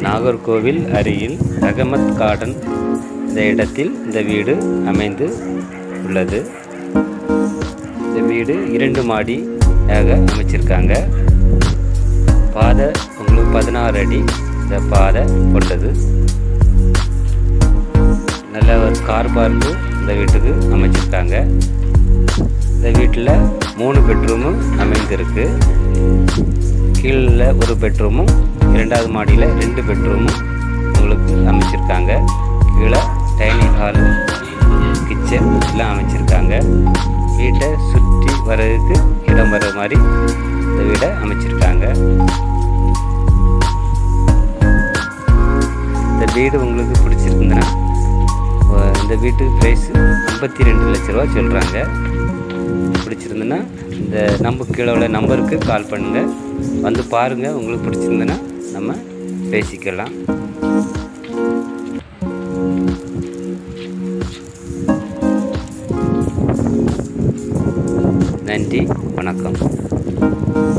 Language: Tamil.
நாகர்கோவில் அருகில் ரகமத் கார்டன் இந்த இடத்தில் இந்த வீடு அமைந்து உள்ளது இந்த வீடு இரண்டு மாடியாக அமைச்சிருக்காங்க பாதை உங்களுக்கு பதினாறு அடி இந்த பாதை கொண்டது நல்ல ஒரு கார் பார்க்கு இந்த வீட்டுக்கு அமைச்சிருக்காங்க இந்த வீட்டில் மூணு பெட்ரூமும் அமைந்திருக்கு கீழே ஒரு பெட்ரூமும் இரண்டாவது மாடியில் ரெண்டு பெட்ரூமும் உங்களுக்கு அமைச்சிருக்காங்க கீழே டைனிங் ஹாலு கிச்சன் எல்லாம் அமைச்சிருக்காங்க வீட்டை சுற்றி வர்றதுக்கு இடம் வர மாதிரி இந்த வீடை அமைச்சிருக்காங்க இந்த வீடு உங்களுக்கு பிடிச்சிருக்குதுன்னா அஹ் இந்த வீட்டு ப்ரைஸ் ஐம்பத்தி ரெண்டு லட்ச ரூபா சொல்கிறாங்க பிடிச்சிருந்துன்னா இந்த நம்ம கீழே உள்ள நம்பருக்கு கால் பண்ணுங்கள் வந்து பாருங்கள் உங்களுக்கு பிடிச்சிருந்துன்னா நம்ம பேசிக்கலாம் நன்றி வணக்கம்